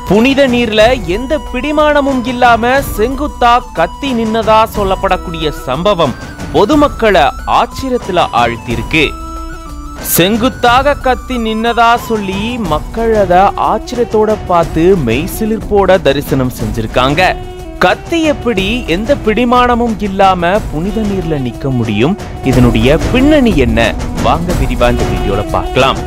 புனித நீர்ல எந்த பிடிமானமும் இல்லாம செங்குத்தா கத்தி நின்னதா சொல்லப்படக்கூடிய சம்பவம் பொதுமக்களை ஆச்சரியத்துல ஆழ்த்திருக்கு செங்குத்தாக கத்தி நின்னதா சொல்லி மக்கள் அத ஆச்சரியத்தோட பார்த்து மெய்சிலிர்ப்போட தரிசனம் செஞ்சிருக்காங்க கத்தி எப்படி எந்த பிடிமானமும் இல்லாம புனித நீர்ல நிக்க முடியும் இதனுடைய பின்னணி என்ன வாங்க விரிவா இந்த வீடியோல பார்க்கலாம்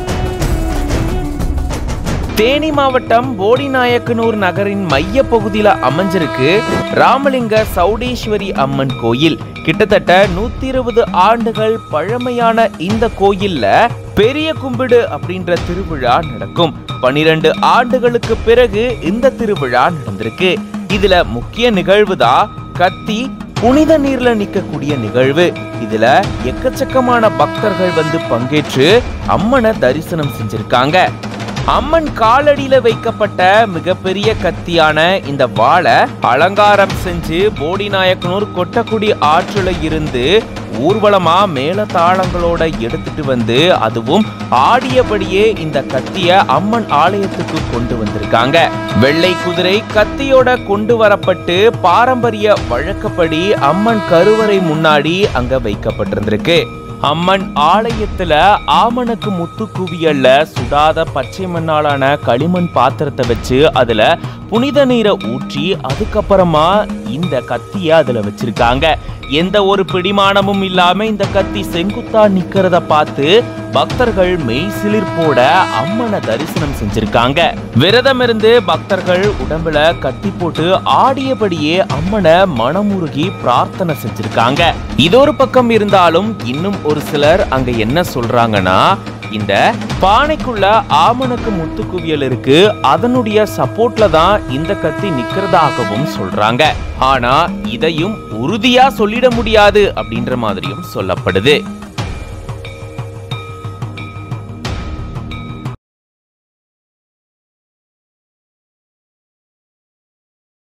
தேனி மாவட்டம் போடிநாயக்கனூர் நகரின் மைய பகுதியில அமைஞ்சிருக்கு ராமலிங்க சௌடேஸ்வரி அம்மன் கோயில் கிட்டத்தட்ட நூத்தி இருபது ஆண்டுகள் பழமையான இந்த கோயில்ல பெரிய கும்பிடு அப்படின்ற திருவிழா நடக்கும் பனிரெண்டு ஆண்டுகளுக்கு பிறகு இந்த திருவிழா நடந்திருக்கு இதுல முக்கிய நிகழ்வு தான் கத்தி புனித நீர்ல நிக்கக்கூடிய நிகழ்வு இதுல எக்கச்சக்கமான பக்தர்கள் வந்து பங்கேற்று அம்மனை தரிசனம் செஞ்சிருக்காங்க அம்மன் காலடியில வைக்கப்பட்ட மிகப்பெரிய கத்தியான இந்த வாளை அலங்காரம் செஞ்சு போடிநாயக்கனூர் கொட்டக்குடி ஆற்றுல இருந்து ஊர்வலமா மேல தாளங்களோட எடுத்துட்டு வந்து அதுவும் ஆடியபடியே இந்த கத்திய அம்மன் ஆலயத்துக்கு கொண்டு வந்திருக்காங்க வெள்ளை குதிரை கத்தியோட கொண்டு வரப்பட்டு பாரம்பரிய வழக்கப்படி அம்மன் கருவறை முன்னாடி அங்க வைக்கப்பட்டிருந்திருக்கு அம்மன் ஆலயத்துல ஆமணக்கு முத்து குவியல்ல சுடாத பச்சை மண்ணாலான களிமண் பாத்திரத்தை வச்சு அதுல புனித நீரை ஊற்றி அதுக்கப்புறமா இந்த கத்திய அதுல வச்சிருக்காங்க எந்த ஒரு பிடிமானமும் இல்லாம இந்த கத்தி செங்குத்தா நிக்கிறத பார்த்து பக்தர்கள் மெய் சிலிர்ப்போட அம்மனை தரிசனம் செஞ்சிருக்காங்க விரதம் இருந்து பக்தர்கள் உடம்புல கத்தி போட்டு ஆடியபடியே அம்மனை மனமுருகி பிரார்த்தனை செஞ்சிருக்காங்க இது ஒரு பக்கம் இருந்தாலும் இன்னும் ஒரு சிலர் அங்க என்ன சொல்றாங்கன்னா இந்த பானைக்குள்ள ஆமணக்கு முத்து குவியல் இருக்கு அதனுடைய சப்போர்ட்ல தான் இந்த கத்தி நிக்கிறதாகவும் சொல்றாங்க ஆனா இதையும் உறுதியா சொல்லிட முடியாது அப்படின்ற மாதிரியும் சொல்லப்படுது